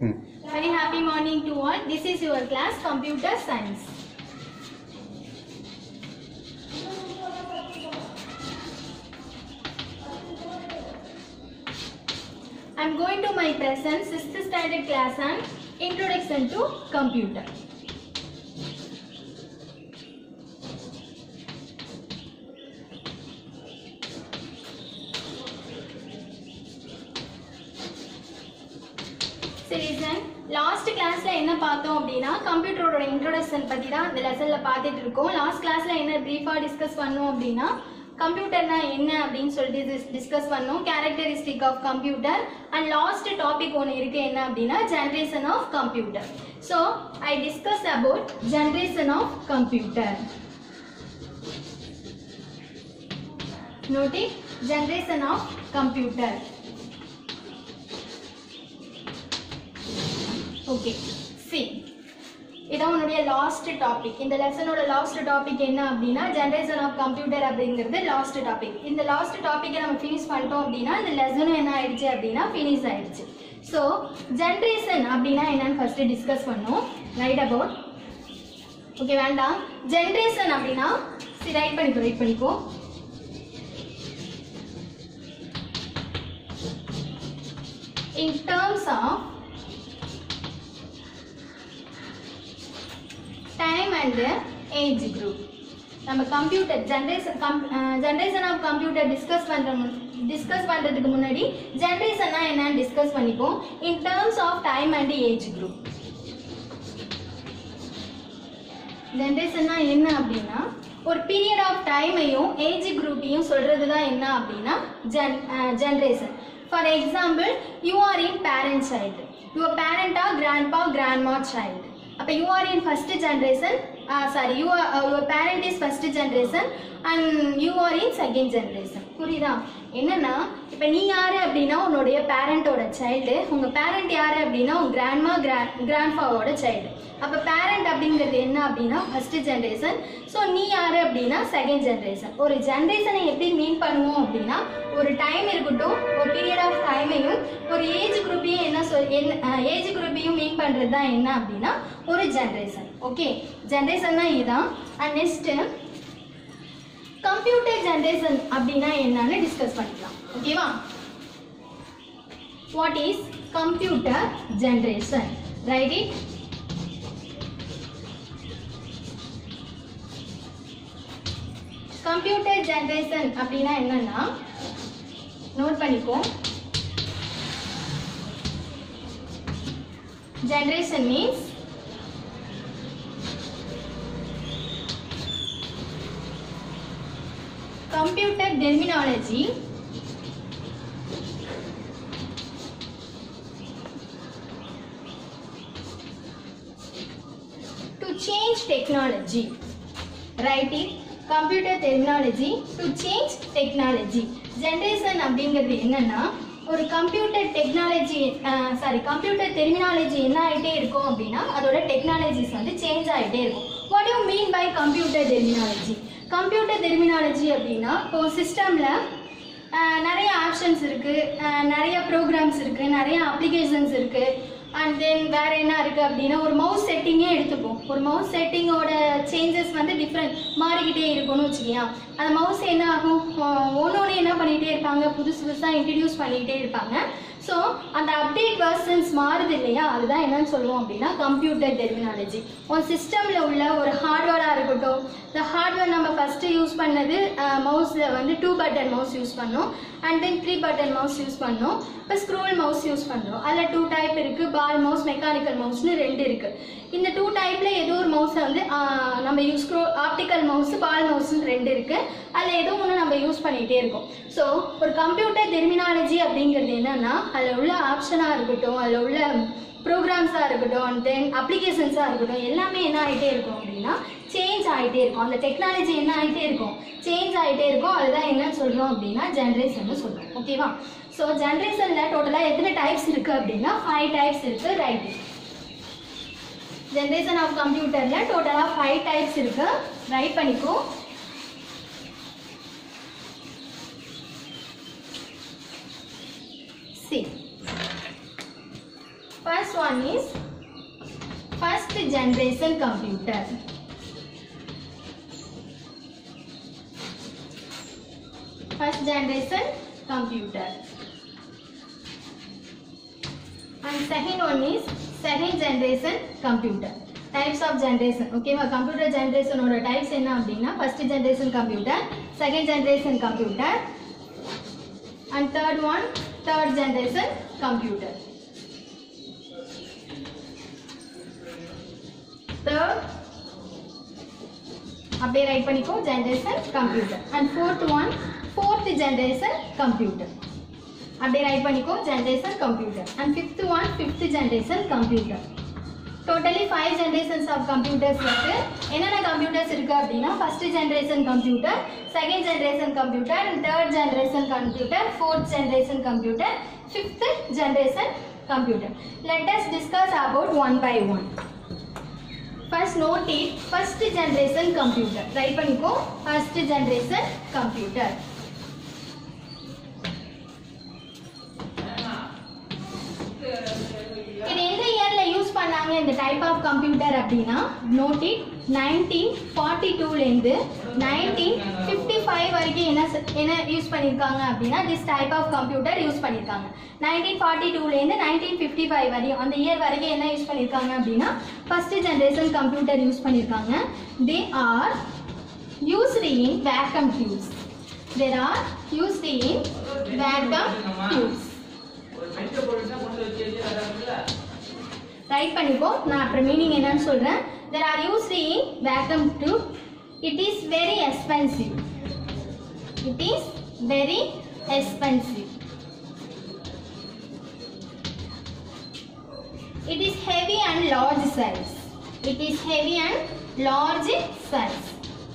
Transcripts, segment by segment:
ம் Very happy morning to all. This is your class Computer Science. I am going to my present 6th standard class on Introduction to Computer. சரி sir last கிளாஸ்ல என்ன பார்த்தோம் அப்படின்னா கம்ப்யூட்டரோட introduction பத்தி தான் இந்த லெசன்ல பார்த்துட்டு இருக்கோம் லாஸ்ட் கிளாஸ்ல என்ன பிரீஃபா டிஸ்கஸ் பண்ணோம் அப்படின்னா கம்ப்யூட்டர்னா என்ன அப்படின்னு சொல்லிட்டு டிஸ்கஸ் பண்ணோம் characteristic of computer and last topic ஒன்று இருக்கு என்ன அப்படின்னா generation of computer so I discuss about generation of computer நோட்டி generation of computer okay see இதான் உன்னுடைய லாஸ்ட் டாபிக் இந்த லெசனோட லாஸ்ட் டாபிக் என்ன அப்படின்னா ஜென்ரேஷன் ஆஃப் கம்ப்யூட்டர் அப்படிங்கிறது லாஸ்ட் டாபிக் இந்த லாஸ்ட் டாப்பிக்கை நம்ம ஃபினிஷ் பண்ணிட்டோம் அப்படின்னா இந்த லெசனும் என்ன ஆயிடுச்சு அப்படின்னா ஃபினிஷ் ஆயிடுச்சு ஸோ ஜென்ரேஷன் அப்படின்னா என்னன்னு ஃபர்ஸ்ட் டிஸ்கஸ் பண்ணோம் ரைட் அபவுட் ஓகே வேண்டாம் ஜென்ரேஷன் அப்படின்னா சரி ரைட் பண்ணிக்கோ ரைட் பண்ணிக்கோ in terms of time and age group நம்ம கம்ப்யூட்டர் ஜென்ரேஷன் கம் ஜென்ரேஷன் ஆஃப் கம்ப்யூட்டர் டிஸ்கஸ் பண்ணுற டிஸ்கஸ் பண்ணுறதுக்கு முன்னாடி ஜென்ரேஷன்னா என்னன்னு டிஸ்கஸ் பண்ணிப்போம் in terms of time and age group ஜென்ரேஷன்னா என்ன அப்படின்னா ஒரு பீரியட் ஆஃப் டைமையும் ஏஜ் குரூப்பையும் சொல்கிறது தான் என்ன அப்படின்னா ஜென் generation for example you are in parent child your பேரண்டா கிராண்ட்பா கிராண்ட்மா சைல்டு அப்போ you are in first generation sorry you your parent is first generation and you are in second generation புரியுதா என்னன்னா இப்போ நீ யாரு அப்படின்னா உன்னுடைய பேரண்டோட சைல்டு உங்கள் பேரண்ட் யாரு அப்படின்னா உங்கள் கிராண்ட்மா கிராண்ட் கிராண்ட்ஃபாவோட சைல்டு அப்போ பேரண்ட் அப்படிங்கிறது என்ன அப்படின்னா ஃபர்ஸ்ட் ஜென்ரேஷன் ஸோ நீ யாரு அப்படின்னா செகண்ட் ஜென்ரேஷன் ஒரு ஜென்ரேஷனை எப்படி மீன் பண்ணுவோம் அப்படின்னா ஒரு டைம் இருக்கட்டும் ஒரு பீரியட் ஆஃப் டைமையும் ஒரு ஏஜ் குரூப்பையும் என்ன சொல் என்ன ஏஜ் குரூப்பையும் மீன் பண்ணுறது தான் என்ன அப்படின்னா ஒரு ஜென்ரேஷன் ஓகே ஜென்ரேஷன் தான் இதுதான் அண்ட் நெக்ஸ்ட்டு கம்ப்யூட்டர் ஜென்ரேஷன் அப்படின்னா என்னன்னு டிஸ்கஸ் பண்ணிக்கலாம் ஓகேவா what is computer generation write it computer generation அப்படின்னா என்னன்னா நோட் பண்ணிக்கோ generation means computer terminology to change technology write it computer terminology to change technology generation அப்படிங்கிறது என்னன்னா ஒரு computer technology sorry computer terminology என்ன ஆகிட்டே இருக்கும் அப்படின்னா அதோட டெக்னாலஜிஸ் வந்து சேஞ்ச் ஆகிட்டே இருக்கும் what you mean by computer terminology computer terminology அப்படின்னா இப்போ சிஸ்டமில் நிறைய ஆப்ஷன்ஸ் இருக்குது நிறைய ப்ரோக்ராம்ஸ் இருக்குது நிறைய அப்ளிகேஷன்ஸ் இருக்குது அண்ட் தென் வேறு என்ன இருக்குது அப்படின்னா ஒரு மவுஸ் செட்டிங்கே எடுத்துப்போம் ஒரு மவுஸ் செட்டிங்கோட சேஞ்சஸ் வந்து டிஃப்ரெண்ட் மாறிக்கிட்டே இருக்கும்னு வச்சுக்கியா அந்த மவுஸ் என்ன ஆகும் ஒன்று ஒன்று என்ன பண்ணிகிட்டே இருப்பாங்க புதுசு புதுசாக இன்ட்ரடியூஸ் பண்ணிக்கிட்டே இருப்பாங்க ஸோ அந்த அப்டேட் வெர்ஷன்ஸ் மாறுது இல்லையா அதுதான் என்னன்னு சொல்லுவோம் அப்படின்னா கம்ப்யூட்டர் டெர்மினாலஜி ஒரு சிஸ்டமில் உள்ள ஒரு ஹார்ட்வேராக இருக்கட்டும் இந்த ஹார்ட்வேர் நம்ம ஃபஸ்ட்டு யூஸ் பண்ணது மவுஸில் வந்து டூ பட்டன் மவுஸ் யூஸ் பண்ணோம் and then three button mouse use பண்ணோம் இப்போ ஸ்க்ரோல் மவுஸ் யூஸ் பண்ணுறோம் அதில் டூ டைப் இருக்குது பால் மவுஸ் மெக்கானிக்கல் மவுஸ்னு ரெண்டு இருக்குது இந்த டூ டைப்பில் ஏதோ ஒரு மவுஸை வந்து ஆஹ், நம்ம யூஸ் ஸ்க்ரோ ஆப்டிக்கல் மவுஸ் பால் மவுஸ்னு ரெண்டு இருக்குது அதில் ஏதோ ஒன்று நம்ம யூஸ் பண்ணிகிட்டே இருக்கோம் ஸோ ஒரு கம்ப்யூட்டர் டெர்மினாலஜி அப்படிங்கிறது என்னன்னா அதில் உள்ள ஆப்ஷனாக இருக்கட்டும் அதில் உள்ள ப்ரோக்ராம்ஸாக இருக்கட்டும் அண்ட் தென் அப்ளிகேஷன்ஸாக இருக்கட்டும் எல்லாமே என்ன ஆகிட்டே இருக்கும் அப்படின்னா சேஞ்ச் ஆகிட்டே இருக்கும் அந்த டெக்னாலஜி என்ன ஆகிட்டே இருக்கும் சேஞ்ச் ஆகிட்டே இருக்கும் அதுதான் என்னன்னு சொல்கிறோம் அப்படின்னா ஜென்ரேஷன் சொல்கிறோம் ஓகேவா ஸோ ஜென்ரேஷனில் டோட்டலாக எத்தனை டைப்ஸ் இருக்குது அப்படின்னா ஃபைவ் டைப்ஸ் இருக்குது ரைட் ஜென்ரேஷன் ஆஃப் கம்ப்யூட்டரில் டோட்டலாக ஃபைவ் டைப்ஸ் இருக்குது ரைட் பண்ணிக்கோ see First one is first generation computer. First generation computer. And second one is second generation computer. Types of generation. ஓகேவா கம்ப்யூட்டர் ஜென்ரேஷனோட டைப்ஸ் என்ன அப்படின்னா first generation computer second generation computer and third one third generation computer third அப்படியே write பண்ணிக்கோ generation computer and fourth one fourth generation computer அப்படியே write பண்ணிக்கோ generation computer and fifth one fifth generation computer totally five generations of computers இருக்கு என்னென்ன computers இருக்கு அப்படின்னா first generation computer second generation computer and third generation computer fourth generation computer fifth generation computer let us discuss about one by one first note it first generation computer write பண்ணிக்கோ first generation computer இது எந்த இயர்ல use பண்ணாங்க இந்த type of computer அப்படின்னா note it nineteen forty டூலேருந்து nineteen fifty five வரைக்கும் என்ன செ- என்ன யூஸ் பண்ணியிருக்காங்க அப்படின்னா this type of computer use பண்ணியிருக்காங்க நைன்டீன் ஃபார்ட்டி டூலேருந்து நைன்டீன் ஃபிஃப்டி ஃபைவ் வரையும் அந்த இயர் வரைக்கும் என்ன யூஸ் பண்ணியிருக்காங்க அப்படின்னா ஃபர்ஸ்ட் ஜென்ரேஷன் கம்ப்யூட்டர் யூஸ் பண்ணியிருக்காங்க they are used in vacuum tubes. There are used in vacuum tubes. Write பண்ணிக்கோ நான் அப்புறம் மீனிங் என்னன்னு சொல்றேன் there are used in vacuum tube it is very expensive it is very expensive it is heavy and large size it is heavy and large size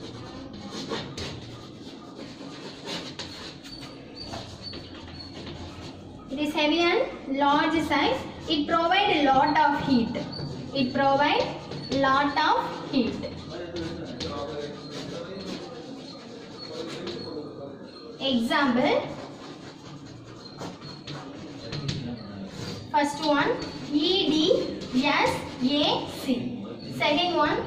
It is heavy and large size. It provide a lot of heat. It provide lot of heat. Example. First one EDSAC. Second one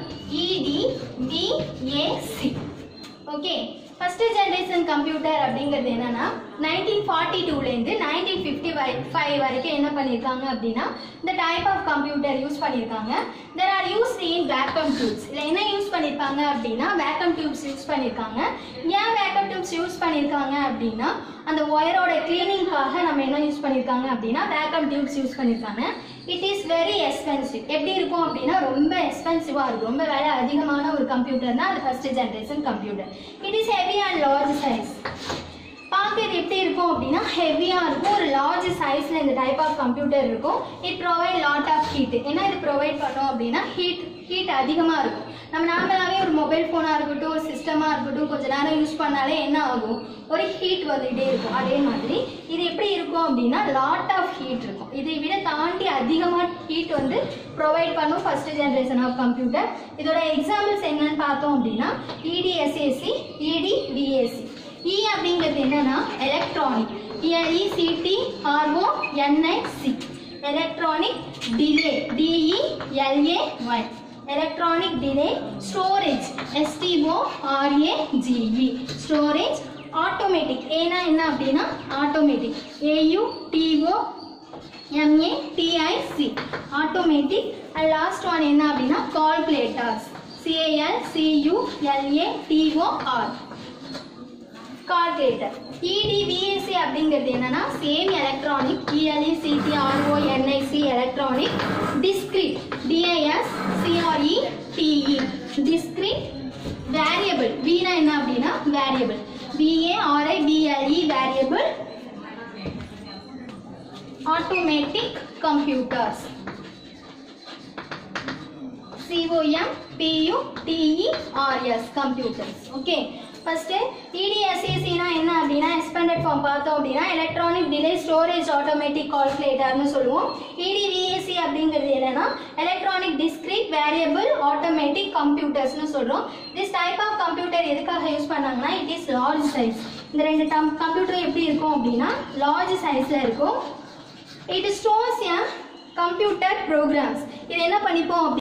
EDVAC. Okay first generation computer அப்படிங்கிறது என்னன்னா nineteen forty டூலேருந்து nineteen fifty five வரைக்கும் என்ன பண்ணியிருக்காங்க அப்படின்னா இந்த type of computer use பண்ணியிருக்காங்க they're are use in vacuum tubes இதில் என்ன யூஸ் பண்ணியிருக்காங்க அப்படின்னா வேக்கம் டியூப்ஸ் யூஸ் பண்ணியிருக்காங்க ஏன் வேக்கம் டியூப்ஸ் யூஸ் பண்ணியிருக்காங்க அப்படின்னா அந்த ஒயரோட கிளீனிங்காக நம்ம என்ன யூஸ் பண்ணியிருக்காங்க அப்படின்னா வேக்கம் டியூப்ஸ் யூஸ் பண்ணியிருக்காங்க இட் இஸ் வெரி எக்ஸ்பென்சிவ் எப்படி இருக்கும் அப்படின்னா ரொம்ப எக்ஸ்பென்சிவாக இருக்கும் ரொம்ப விலை அதிகமான ஒரு கம்ப்யூட்டர்னா அது first generation computer it is heavy and large size பார்க்கறது எப்படி இருக்கும் அப்படின்னா ஹெவியாக இருக்கும் ஒரு லார்ஜ் சைஸில் இந்த டைப் ஆஃப் கம்ப்யூட்டர் இருக்கும் it provide lot of heat என்ன இது ப்ரொவைட் பண்ணோம் அப்படின்னா ஹீட் ஹீட் அதிகமாக இருக்கும் நம்ம நார்மலாகவே ஒரு மொபைல் ஃபோனாக இருக்கட்டும் ஒரு சிஸ்டமாக இருக்கட்டும் கொஞ்ச நேரம் யூஸ் பண்ணாலே என்ன ஆகும் ஒரு ஹீட் வந்துகிட்டே இருக்கும் அதே மாதிரி இது எப்படி இருக்கும் அப்படின்னா லாட் ஆஃப் ஹீட் இருக்கும் இதை விட தாண்டி அதிகமாக ஹீட் வந்து ப்ரொவைட் பண்ணும் ஃபர்ஸ்ட் ஜென்ரேஷன் ஆஃப் கம்ப்யூட்டர் இதோட எக்ஸாம்பிள்ஸ் என்னன்னு பார்த்தோம் அப்படின்னா இடிஎஸ்ஏசி இடிவிஏசி இ அப்படிங்கிறது என்னன்னா electronic ECT RO NIC electronic delay DELA Y electronic delay storage STO RAGE storage automatic ஏன்னா என்ன அப்படின்னா automatic AU TO MA TIC automatic and last one என்ன அப்படின்னா calculators CAL CULA TOR calculator EDVSC அப்படிங்கிறது என்னன்னா same electronic ELE CT RO NIC electronic discrete DIS CRE TE discrete variable வீனா என்ன அப்படின்னா variable VARI BLE variable automatic computers COM PU TERS computers okay first இடிஎஸ்ஏசினா என்ன அப்படின்னா expanded form பார்த்தோம் அப்படின்னா எலக்ட்ரானிக் டிலே ஸ்டோரேஜ் ஆட்டோமேட்டிக் கால்குலேட்டர்னு சொல்லுவோம் இடிவிஏசி அப்படிங்கிறது என்னன்னா எலக்ட்ரானிக் டிஸ்கிரீட் வேரியபிள் ஆட்டோமேட்டிக் கம்ப்யூட்டர்ஸ்னு சொல்றோம் திஸ் டைப் ஆஃப் கம்ப்யூட்டர் எதுக்காக யூஸ் பண்ணாங்கன்னா இட் இஸ் லார்ஜ் சைஸ் இந்த ரெண்டு கம்ப்யூட்டர் எப்படி இருக்கும் அப்படின்னா லார்ஜ் சைஸ்ல இருக்கும் it stores a computer programs இது என்ன பண்ணிப்போம்